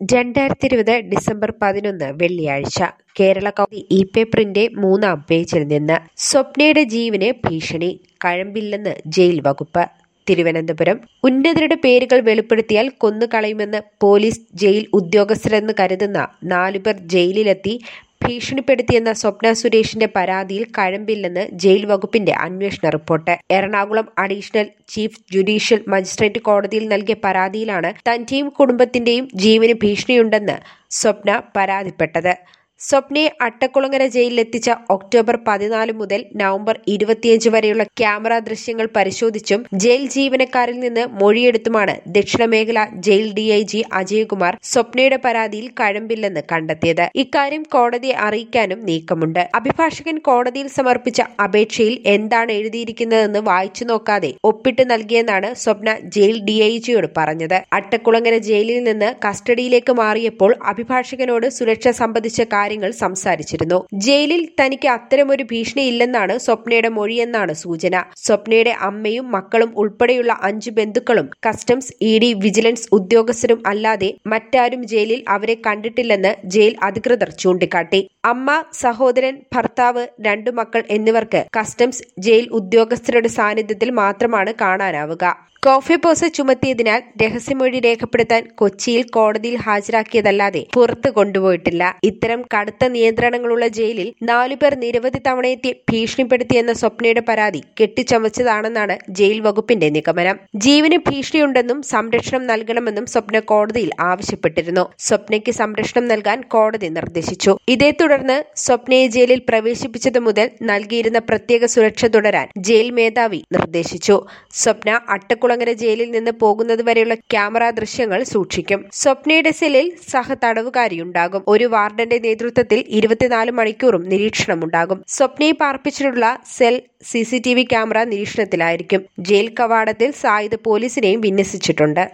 രണ്ടായിരത്തി ഇരുപത് ഡിസംബർ പതിനൊന്ന് വെള്ളിയാഴ്ച കേരള കൗമുദി ഇ പേപ്പറിന്റെ മൂന്നാം പേജിൽ നിന്ന് സ്വപ്നയുടെ ജീവന് ഭീഷണി കഴമ്പില്ലെന്ന് ജയിൽ വകുപ്പ് തിരുവനന്തപുരം ഉന്നതരുടെ പേരുകൾ വെളിപ്പെടുത്തിയാൽ കൊന്നുകളയുമെന്ന് പോലീസ് ജയിൽ ഉദ്യോഗസ്ഥരെന്ന് കരുതുന്ന നാലുപേർ ജയിലിലെത്തി ഭീഷണിപ്പെടുത്തിയെന്ന സ്വപ്ന സുരേഷിന്റെ പരാതിയിൽ കഴമ്പില്ലെന്ന് ജയിൽ വകുപ്പിന്റെ അന്വേഷണ report Ernakulam additional chief judicial magistrate കോടതിയിൽ നൽകിയ പരാതിയിലാണ് തന്റെയും കുടുംബത്തിന്റെയും ജീവന് ഭീഷണിയുണ്ടെന്ന് സ്വപ്ന പരാതിപ്പെട്ടത് സ്വപ്നയെ അട്ടക്കുളങ്ങര ജയിലിലെത്തിച്ച ഒക്ടോബർ പതിനാല് മുതൽ നവംബർ ഇരുപത്തിയഞ്ച് വരെയുള്ള ക്യാമറ ദൃശ്യങ്ങൾ പരിശോധിച്ചും ജയിൽ ജീവനക്കാരിൽ നിന്ന് മൊഴിയെടുത്തുമാണ് ദക്ഷിണ മേഖല ജയിൽ ഡിഐജി അജയകുമാർ സ്വപ്നയുടെ പരാതിയിൽ കഴമ്പില്ലെന്ന് കണ്ടെത്തിയത് ഇക്കാര്യം കോടതിയെ അറിയിക്കാനും നീക്കമുണ്ട് അഭിഭാഷകൻ കോടതിയിൽ സമർപ്പിച്ച അപേക്ഷയിൽ എന്താണ് എഴുതിയിരിക്കുന്നതെന്ന് വായിച്ചു നോക്കാതെ ഒപ്പിട്ട് നൽകിയെന്നാണ് സ്വപ്ന ജയിൽ ഡിഐജിയോട് പറഞ്ഞത് അട്ടക്കുളങ്ങര ജയിലിൽ നിന്ന് കസ്റ്റഡിയിലേക്ക് മാറിയപ്പോൾ അഭിഭാഷകനോട് സുരക്ഷ സംബന്ധിച്ച കാര്യങ്ങൾ സംസാരിച്ചിരുന്നു ജയിലിൽ തനിക്ക് അത്തരമൊരു ഭീഷണിയില്ലെന്നാണ് സ്വപ്നയുടെ മൊഴിയെന്നാണ് സൂചന സ്വപ്നയുടെ അമ്മയും മക്കളും ഉൾപ്പെടെയുള്ള അഞ്ചു ബന്ധുക്കളും കസ്റ്റംസ് ഇ ഡി വിജിലൻസ് ഉദ്യോഗസ്ഥരും അല്ലാതെ മറ്റാരും ജയിലിൽ അവരെ കണ്ടിട്ടില്ലെന്ന് ജയിൽ അധികൃതർ ചൂണ്ടിക്കാട്ടി അമ്മ സഹോദരൻ ഭർത്താവ് രണ്ടു മക്കൾ എന്നിവർക്ക് കസ്റ്റംസ് ജയിൽ ഉദ്യോഗസ്ഥരുടെ സാന്നിധ്യത്തിൽ മാത്രമാണ് കാണാനാവുക കോഫി പോസ് ചുമത്തിയതിനാൽ രഹസ്യമൊഴി രേഖപ്പെടുത്താൻ കൊച്ചിയിൽ കോടതിയിൽ ഹാജരാക്കിയതല്ലാതെ പുറത്തു കൊണ്ടുപോയിട്ടില്ല ഇത്തരം കടുത്ത നിയന്ത്രണങ്ങളുള്ള ജയിലിൽ നാലുപേർ നിരവധി തവണയെത്തി ഭീഷണിപ്പെടുത്തിയെന്ന സ്വപ്നയുടെ പരാതി കെട്ടിച്ചമച്ചതാണെന്നാണ് ജയിൽ വകുപ്പിന്റെ നിഗമനം ജീവന് ഭീഷണിയുണ്ടെന്നും സംരക്ഷണം നൽകണമെന്നും സ്വപ്ന കോടതിയിൽ ആവശ്യപ്പെട്ടിരുന്നു സ്വപ്നയ്ക്ക് സംരക്ഷണം നൽകാൻ കോടതി നിർദ്ദേശിച്ചു ഇതേ തുടർന്ന് സ്വപ്നയെ ജയിലിൽ പ്രവേശിപ്പിച്ചതു മുതൽ നൽകിയിരുന്ന പ്രത്യേക സുരക്ഷ തുടരാൻ ജയിൽ മേധാവി നിർദ്ദേശിച്ചു സ്വപ്ന അട്ടക്കുളങ്ങര ജയിലിൽ നിന്ന് പോകുന്നതുവരെയുള്ള ക്യാമറ ദൃശ്യങ്ങൾ സൂക്ഷിക്കും സ്വപ്നയുടെ സെല്ലിൽ സഹ തടവുകാരിയുണ്ടാകും ഒരു വാർഡന്റെ നേതൃത്വത്തിൽ ഇരുപത്തിനാല് മണിക്കൂറും നിരീക്ഷണമുണ്ടാകും സ്വപ്നയെ പാർപ്പിച്ചിട്ടുള്ള സെൽ സി ക്യാമറ നിരീക്ഷണത്തിലായിരിക്കും ജയിൽ കവാടത്തിൽ സായുധ പോലീസിനെയും വിന്യസിച്ചിട്ടുണ്ട്